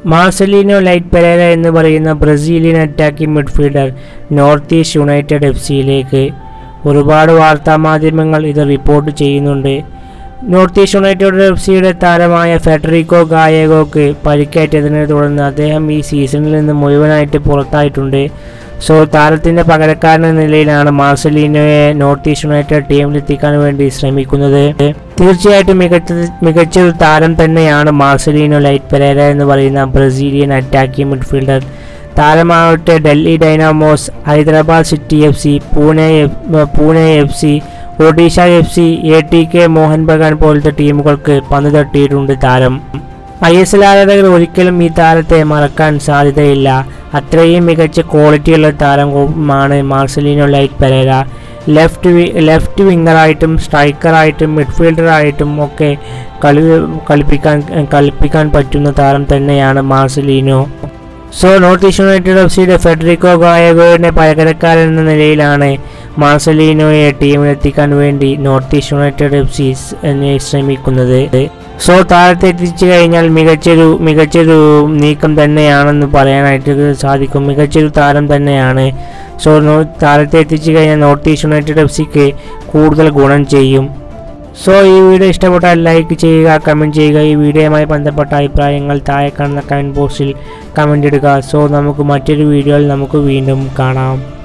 Marcelino Leite Pereira എന്ന് പറയുന്ന Brazilian attacking midfielder North East United F സിയിലേക്ക് ഒരുപാട് വാർത്താമാധ്യമങ്ങൾ ഇത് റിപ്പോർട്ട് ചെയ്യുന്നുണ്ട് നോർത്ത് ഈസ്റ്റ് യുണൈറ്റഡ് എഫ് സിയുടെ താരമായ ഫെഡറിക്കോ ഗായഗോക്ക് പരിക്കേറ്റതിനെ തുടർന്ന് അദ്ദേഹം ഈ സീസണിൽ നിന്ന് മുഴുവനായിട്ട് പുറത്തായിട്ടുണ്ട് സോ താരത്തിൻ്റെ പകരക്കാരൻ എന്ന നിലയിലാണ് മാർസലീനോയെ നോർത്ത് ഈസ്റ്റ് യുണൈറ്റഡ് ടീമിലെത്തിക്കാൻ വേണ്ടി ശ്രമിക്കുന്നത് തീർച്ചയായിട്ടും മികച്ച മികച്ചൊരു താരം തന്നെയാണ് മാർസലീനോ ലൈറ്റ് പെരേര എന്ന് പറയുന്ന ബ്രസീലിയൻ അറ്റാക്കിംഗ് മിഡ്ഫീൽഡർ താരമാവട്ടെ Delhi Dynamos Hyderabad City F C Pune F Pune F C Odisha F C A T K Mohun Bagan പോലത്തെ ടീമുകൾക്ക് പന്ത് തട്ടിയിട്ടുണ്ട് താരം ഐ എസ് എൽ ആരാധകർ ഒരിക്കലും ഈ താരത്തെ മറക്കാൻ സാധ്യതയില്ല അത്രയും മികച്ച ക്വാളിറ്റിയുള്ള താരമാണ് Marcelinho Leite Pereira left V left വിങ്ങറായിട്ടും സ്ട്രൈക്കറായിട്ടും മിഡ്ഫീൽഡറായിട്ടും ഒക്കെ കളി കളിപ്പിക്കാൻ കളിപ്പിക്കാൻ പറ്റുന്ന താരം തന്നെയാണ് Marcelinho so North East United F സിയുടെ ഫെഡറിക്കോ ഗായഗോയുടെ പകരക്കാരൻ എന്ന നിലയിലാണ് മാർസലീനോയെ ടീമിലെത്തിക്കാൻ വേണ്ടി North East United F C എന്നെ ശ്രമിക്കുന്നത് സോ താരത്തെ എത്തിച്ചു കഴിഞ്ഞാൽ മികച്ചൊരു മികച്ചൊരു നീക്കം തന്നെയാണെന്ന് പറയാനായിട്ട് സാധിക്കും മികച്ചൊരു താരം തന്നെയാണ് സോ നോ- താരത്തെ എത്തിച്ചു കഴിഞ്ഞാൽ നോർത്ത് ഈസ്റ്റ് യുണൈറ്റഡ് എഫ് സിക്ക് കൂടുതൽ ഗുണം ചെയ്യും സോ ഈ വീഡിയോ ഇഷ്ടപ്പെട്ടാൽ ലൈക്ക് ചെയ്യുക കമൻറ്റ് ചെയ്യുക ഈ വീഡിയോയുമായി ബന്ധപ്പെട്ട അഭിപ്രായങ്ങൾ താഴെ കാണുന്ന കമൻറ്റ് ബോക്സിൽ കമൻറ്റ് ഇടുക സോ നമുക്ക് മറ്റൊരു വീഡിയോയിൽ നമുക്ക് വീണ്ടും കാണാം